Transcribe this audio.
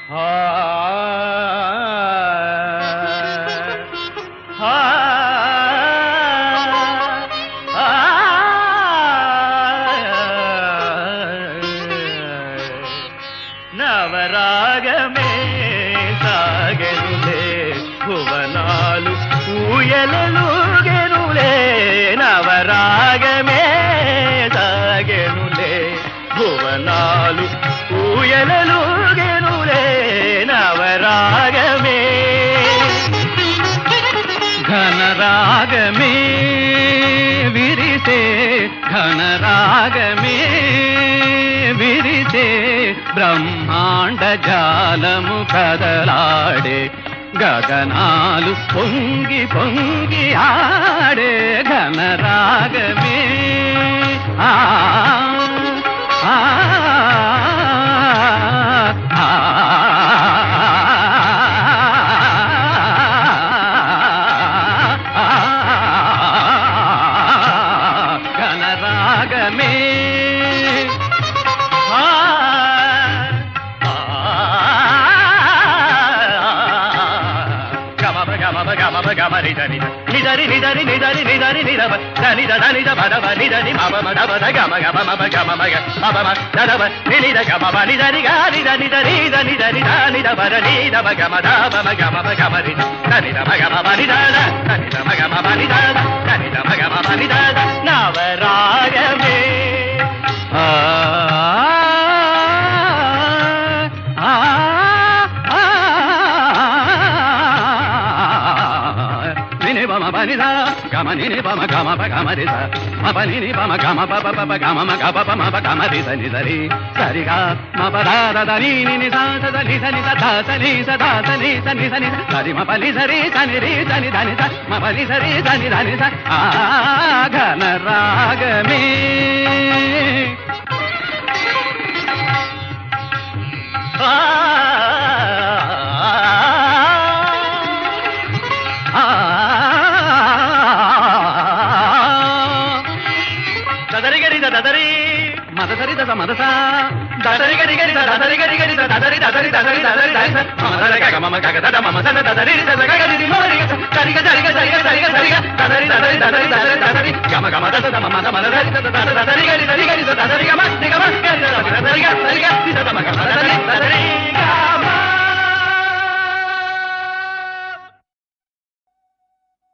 నవరాగమే సాగెనులే భువనాలు ఊయలలుగెనులే నవరాగమే సాగెనులే భువనాలు ఊయలలుగెనులే నవరాగమే ఘనరాగమే విరిసే ఘనరాగమే విరిసే బ్రహ్మాండ జాలము కదలాడే గగనాలు పొంగి పొంగి ఆడే ఘనరాగమే ఆ ఆ, ఆ, ఘనరాగమే ఆ, ఆ, గమప గమప గమప గమరి ధని నిదరి నిదరి నిదరి నిదరి నిదవ ధని ధని ద పదవ నిదని మమ మదవ ద గమ గమ మమ గమ మగ మమ మ దదవ నిని ద గమ మ నిదని గా నిద నిదరి ద నిదని ద నిద వర ని ద మ గమ ద మమ గమ మ గమరి ధని ద మ గమ మ ని ద ద ధని ద మ గమ మ ని ద ద ధని ద మ గమ మ ని ద ద నవరాగమే ఆ ఆ ఆ నిని బమ బని ద గమ నిని బమ గమ ప గమ రి ద మ ప నిని బమ గమ ప ప ప ప గమ మ గ ప ప మ ప గమ రి ద ని ద రి సరి గ మ ప ద ద ద ని ని ని ద ద ద ని ద ని ద ద స ని స ద స ని స ని స ని సరి మ ప ని స రి స ని రి స ని ద ని స మ ప ని స రి స ని ద ని స ఆ ఘన రాగమే ఆ దదరి గరి దదరి మదసరి దద మదస దదరి గరి గరి దదరి గరి గరి దదరి దదరి దదరి దదరి దదరి మదర గగ మమ గగ దద మమ సద దదరి దద గగ ది మదరి గ సరిగ సరిగ సరిగ సరిగ సరిగ దదరి దదరి దదరి దదరి దదరి గమ గమ దద దమ మద మద దరి దద దద దదరి గరి దరి గరి దదరి గమ ది గమ గరి దద దదరి గ సరిగ ది దద మగ దదరి దదరి